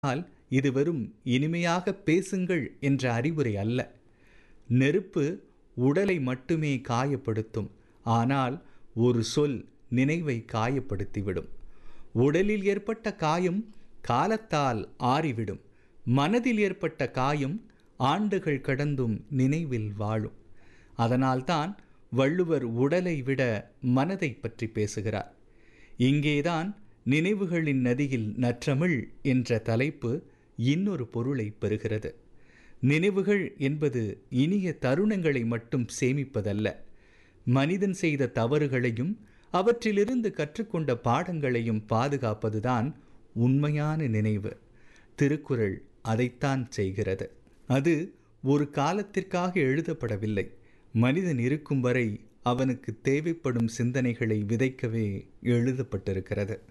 ஆனால் இது வெறும் இனிமையாக பேசுங்கள் என்ற அறிவுரை அல்ல நெருப்பு உடலை மட்டுமே காயப்படுத்தும் ஆனால் ஒரு சொல் நினைவை காயப்படுத்திவிடும் உடலில் ஏற்பட்ட காயம் காலத்தால் ஆறிவிடும் மனதில் ஏற்பட்ட காயம் ஆண்டுகள் கடந்தும் நினைவில் வாழும் அதனால்தான் வள்ளுவர் உடலை விட மனதை பற்றி பேசுகிறார் இங்கேதான் நினைவுகளின் நதியில் நற்றமிழ் என்ற தலைப்பு இன்னொரு பொருளை பெறுகிறது நினைவுகள் என்பது இனிய தருணங்களை மட்டும் சேமிப்பதல்ல மனிதன் செய்த தவறுகளையும் அவற்றிலிருந்து கற்றுக்கொண்ட பாடங்களையும் பாதுகாப்பதுதான் உண்மையான நினைவு திருக்குறள் அதைத்தான் செய்கிறது அது ஒரு காலத்திற்காக எழுதப்படவில்லை மனிதன் இருக்கும் வரை அவனுக்கு தேவைப்படும் சிந்தனைகளை விதைக்கவே எழுதப்பட்டிருக்கிறது